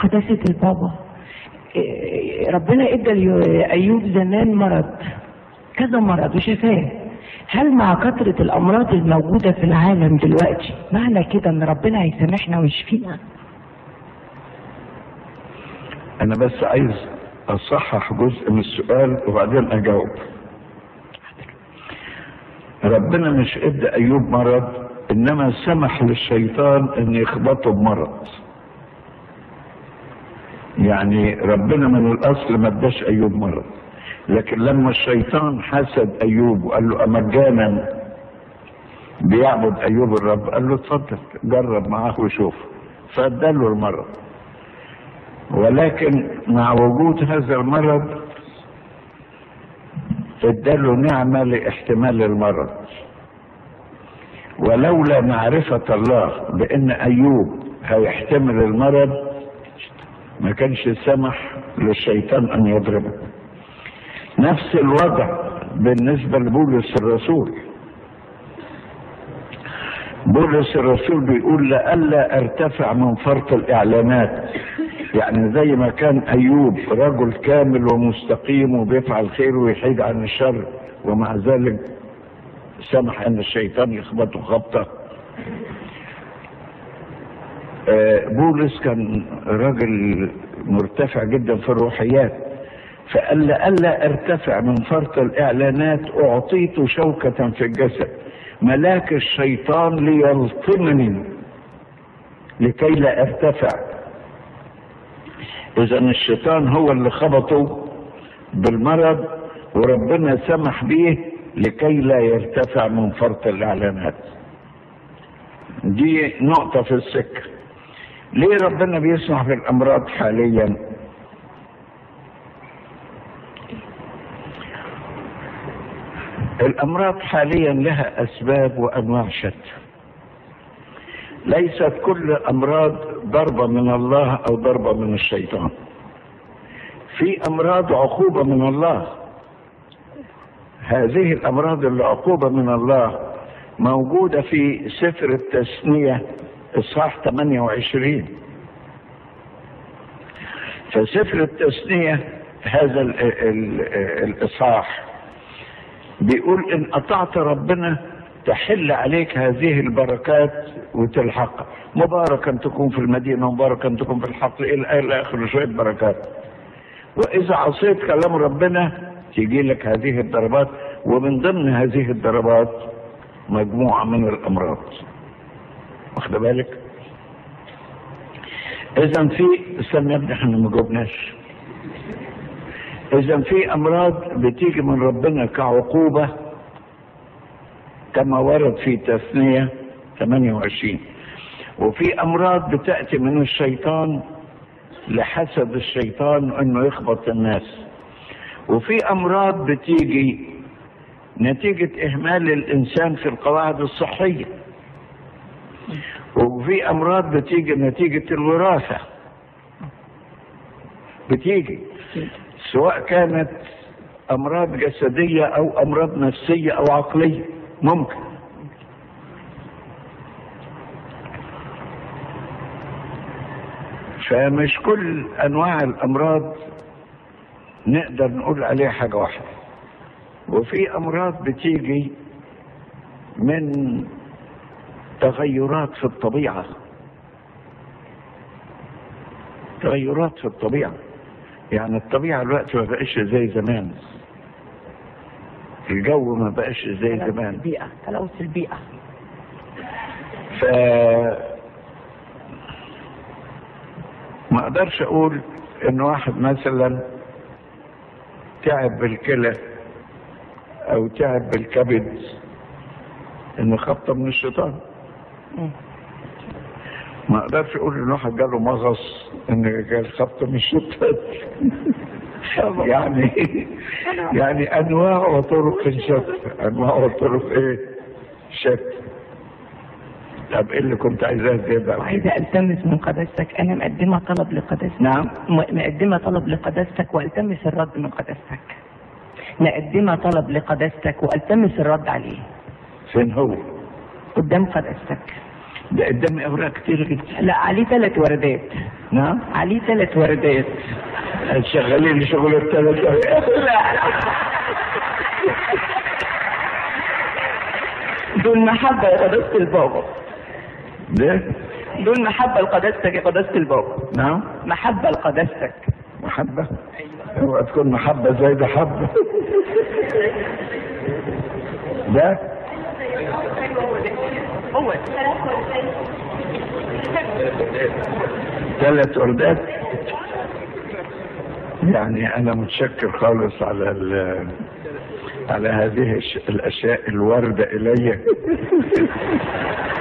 قداسة البابا إيه، ربنا ادى لأيوب زمان مرض كذا مرض وشفاه هل مع كثرة الأمراض الموجودة في العالم دلوقتي معنى كده إن ربنا هيسامحنا ويشفينا؟ انا بس عايز اصحح جزء من السؤال وبعدين اجاوب ربنا مش ادى ايوب مرض انما سمح للشيطان ان يخبطه بمرض يعني ربنا من الاصل ما اداش ايوب مرض لكن لما الشيطان حسد ايوب وقال له امجانا بيعبد ايوب الرب قال له اتفضل جرب معاه وشوف فاداله المرض ولكن مع وجود هذا المرض اداله نعمة لاحتمال المرض ولولا معرفة الله بأن أيوب هيحتمل المرض ما كانش سمح للشيطان أن يضربه نفس الوضع بالنسبة لبولس الرسول بولس الرسول بيقول لئلا ارتفع من فرط الإعلانات يعني زي ما كان ايوب رجل كامل ومستقيم وبيفعل خير ويحيد عن الشر ومع ذلك سمح ان الشيطان يخبطه خبطه آه، بولس كان راجل مرتفع جدا في الروحيات فقال لئلا ارتفع من فرط الاعلانات اعطيت شوكة في الجسد ملاك الشيطان ليلطمني لكي لا ارتفع اذا الشيطان هو اللي خبطه بالمرض وربنا سمح به لكي لا يرتفع من فرط الاعلانات دي نقطة في السكة ليه ربنا بيسمح بالامراض حاليا الامراض حاليا لها اسباب وانواع شتى ليست كل امراض ضربه من الله او ضربه من الشيطان في امراض عقوبه من الله هذه الامراض اللي عقوبه من الله موجوده في سفر التثنيه اصحاح 28 فسفر التثنيه هذا ال ال الاصحاح بيقول ان اطعت ربنا تحل عليك هذه البركات وتلحقها مباركا تكون في المدينة مباركا تكون في الحقل إلى آخر شوية بركات وإذا عصيت كلام ربنا تيجي لك هذه الضربات ومن ضمن هذه الضربات مجموعة من الأمراض واخد بالك إذا في استنى يا ابني احنا ما جاوبناش إذا في أمراض بتيجي من ربنا كعقوبة كما ورد في تثنية 28 وفي أمراض بتأتي من الشيطان لحسد الشيطان أنه يخبط الناس وفي أمراض بتيجي نتيجة إهمال الإنسان في القواعد الصحية وفي أمراض بتيجي نتيجة الوراثة بتيجي سواء كانت أمراض جسدية أو أمراض نفسية أو عقلية ممكن فمش كل انواع الامراض نقدر نقول عليها حاجه واحده وفي امراض بتيجي من تغيرات في الطبيعه تغيرات في الطبيعه يعني الطبيعه دلوقتي ما بقتش زي زمان الجو ما بقاش زي زمان البيئة تلوث البيئة ف ما اقدرش اقول ان واحد مثلا تعب بالكلى او تعب بالكبد ان خبطه من الشيطان مم. ما اقدرش اقول ان واحد جاله مغص ان جال خبطه من الشيطان يعني يعني انواع وطرق شتى انواع وطرق ايه شتى طب ايه اللي كنت عايزاه زياده وعايزة ألتمس من قداستك أنا مقدمة طلب لقداستك نعم م- مقدمة طلب لقداستك والتمس الرد من قداستك مقدمة طلب لقداستك والتمس الرد عليه فين هو قدام قداستك ده قدامي اوراق كتير جدا لا عليه ثلاث وردات نعم عليه ثلاث وردات شغالين شغل الثلاثة دول محبة يا قداسة البابا ده دول محبة لقداستك يا قداسة البابا نعم محبة لقداستك محبة اوعى تكون محبة زي ده حبة ده هو ثلاث وردات يعني انا متشكر خالص على ال على هذه الش- الاشياء الوارده الي